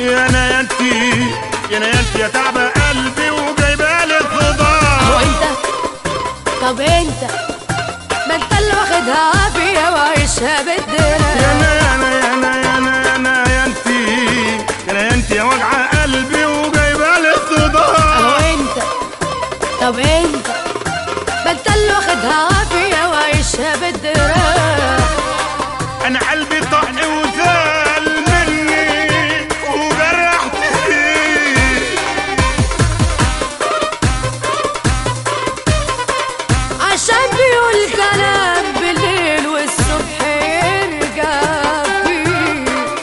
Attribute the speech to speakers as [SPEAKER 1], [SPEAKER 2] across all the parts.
[SPEAKER 1] يا نيالتي يا نيالتي يا تعب قلبي وجايبالي الخضار
[SPEAKER 2] هو انت طب انت ما انت اللي واخدها عافية وعايشها
[SPEAKER 1] يا
[SPEAKER 2] بالدنيا
[SPEAKER 1] انا يا انا يا انا يا انا يا انا يا انتي يا انا يا انتي يا وجع قلبي وجايبالي
[SPEAKER 2] هو
[SPEAKER 1] الصداع
[SPEAKER 2] انت طب انت ما انت اللي واخدها عافية وعايشها بالدنيا
[SPEAKER 1] انا قلبي طق وزال مني وجرحتني
[SPEAKER 2] عشان بيقول كلام بالليل والصبح يرجع فيه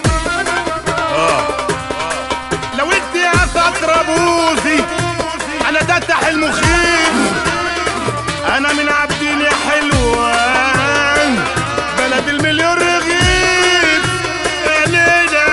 [SPEAKER 1] لو انت يا فترة بوزي انا تفتح المخيف انا من عبدين يا حلوان بلد المليون رغيف يا ليلى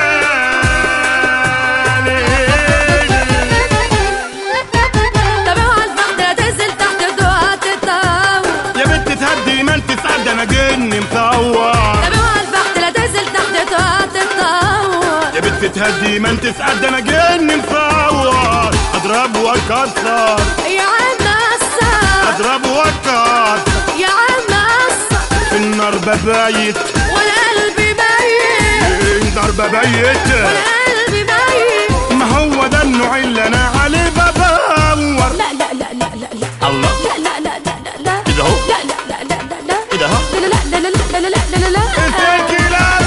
[SPEAKER 1] ليلى.
[SPEAKER 2] طب اوعى الفخدة تنزل تحت دعاء تتطور
[SPEAKER 1] يا بنت تهدي ما انت سعد انا جن مصور
[SPEAKER 2] طب اوعى الفخدة تنزل تحت دعاء تتطور
[SPEAKER 1] يا بنت تهدي ما انت سعد انا جن مصور اضرب واكسر
[SPEAKER 2] يا عم قصر
[SPEAKER 1] اضرب واكسر
[SPEAKER 2] يا عم قصر
[SPEAKER 1] في النار ببايت
[SPEAKER 2] وانا قلبي ميت
[SPEAKER 1] النار ببيت
[SPEAKER 2] وانا قلبي ميت
[SPEAKER 1] ما هو ده النوع اللي انا عليه بدور
[SPEAKER 2] لا لا لا لا لا لا
[SPEAKER 1] الله
[SPEAKER 2] لا لا لا لا لا لا
[SPEAKER 1] كده اهو
[SPEAKER 2] لا لا لا لا لا لا
[SPEAKER 1] كده اهو
[SPEAKER 2] لا لا لا لا لا لا لا لا لا
[SPEAKER 1] اتكي لله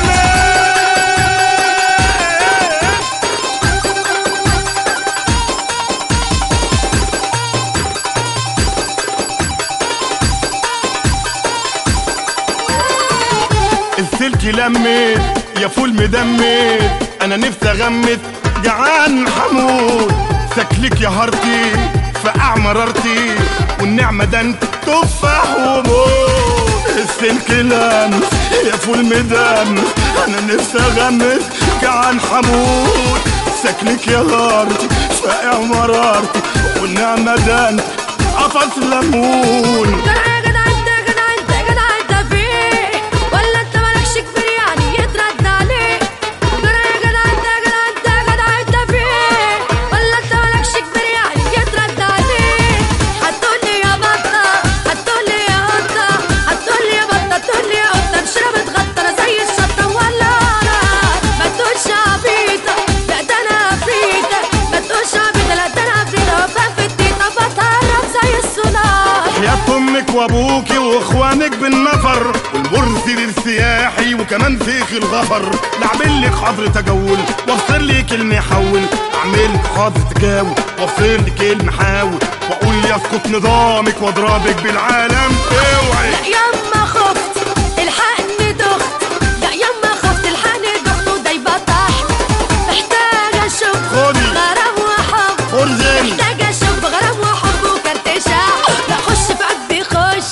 [SPEAKER 1] السلك لميت يا فول مدمت انا نفسي اغمس جعان حمود سكلك يا هارتي فقع مرارتي والنعمة ده انت تفاح وموت السلك لمس يا فول مدمس انا نفسي اغمس جعان حمود سكلك يا هارتي فقع مرارتي والنعمة ده انت قفص ليمون
[SPEAKER 2] جدع يا جدع انت يا جدع انت يا جدع انت فيه ولا انت مالكش كبير يعني يترد عليك جدع يا جدع انت يا جدع انت يا جدع انت فيه ولا انت مالكش كبير يعني يترد عليك هتقولي يا بطة هتقولي يا قطة هتقولي يا بطة هتقولي يا قطة مشرب اتغطى انا زي الشطة ولا انا ما تقولش عبيطة لا ده انا عفريتة ما تقولش عبيطة لا ده انا عفريتة وابقى في التيتا بتهرب زي السونار
[SPEAKER 1] يا امك وابوكي واخوانك بالنفر والمرسل السياحي وكمان فيخ الغفر لعمل لك حظر تجول وافصل لك المحول اعمل لك حظر تجاول وافصل لك المحاول واقول يسقط نظامك واضربك بالعالم اوعي
[SPEAKER 2] لا يما خفت الحقني دخت لا يما خفت الحقني دخت ودايبة تحت محتاجة اشوف
[SPEAKER 1] خدي.
[SPEAKER 2] غرام وحب
[SPEAKER 1] خرزاني
[SPEAKER 2] محتاجة اشوف غرام وحب وكارت شعب لا خش في قلبي خش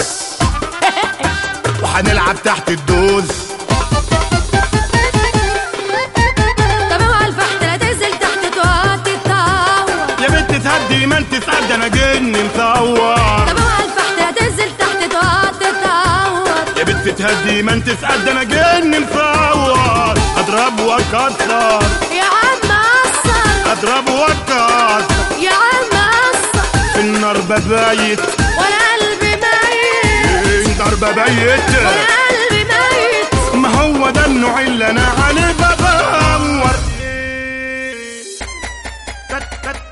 [SPEAKER 1] وهنلعب تحت الدوز
[SPEAKER 2] طب اوعى الفحت لا تنزل تحت تقعد تتعور
[SPEAKER 1] يا بنت تهدي ما انت سعد انا جن مصور
[SPEAKER 2] طب اوعى الفحت لا تنزل تحت تقعد تتعور
[SPEAKER 1] يا بنت تهدي ما انت سعد انا جن مصور اضرب واكسر
[SPEAKER 2] يا عم قصر
[SPEAKER 1] اضرب واكسر
[SPEAKER 2] يا عم قصر
[SPEAKER 1] في النار ببايت
[SPEAKER 2] وانا قلبي ميت
[SPEAKER 1] النار ببيت
[SPEAKER 2] وانا قلبي ميت
[SPEAKER 1] ما هو ده النوع اللي انا عليه بدور